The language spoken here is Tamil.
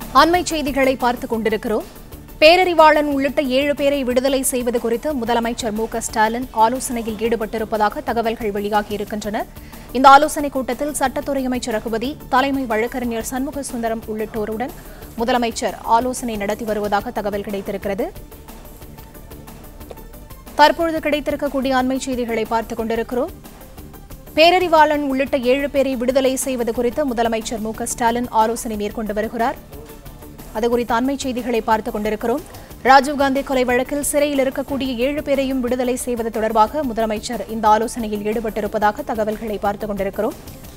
அண்மை செய்திகளை பார்த்துக் கொண்டிருக்கிறோம் பேரறிவாளன் உள்ளிட்ட ஏழு பேரை விடுதலை செய்வது குறித்து முதலமைச்சர் மு க ஸ்டாலின் ஆலோசனையில் ஈடுபட்டிருப்பதாக தகவல்கள் வெளியாகியிருக்கின்றன இந்த ஆலோசனைக் கூட்டத்தில் சட்டத்துறை அமைச்சர் ரகுபதி தலைமை வழக்கறிஞர் சண்முக சுந்தரம் உள்ளிட்டோருடன் முதலமைச்சர் ஆலோசனை நடத்தி வருவதாக தகவல் கிடைத்திருக்கிறது தற்பொழுது கிடைத்திருக்கக்கூடிய அண்மை செய்திகளை பார்த்துக் கொண்டிருக்கிறோம் பேரறிவாளன் உள்ளிட்ட ஏழு பேரை விடுதலை செய்வது குறித்து முதலமைச்சர் மு க ஸ்டாலின் ஆலோசனை மேற்கொண்டு வருகிறார் அது குறித்த அண்மை செய்திகளை பார்த்துக் கொண்டிருக்கிறோம் ராஜீவ்காந்தி கொலை வழக்கில் சிறையில் இருக்கக்கூடிய ஏழு பேரையும் விடுதலை செய்வது தொடர்பாக முதலமைச்சர் இந்த ஆலோசனையில் ஈடுபட்டிருப்பதாக தகவல்களை பார்த்துக் கொண்டிருக்கிறோம்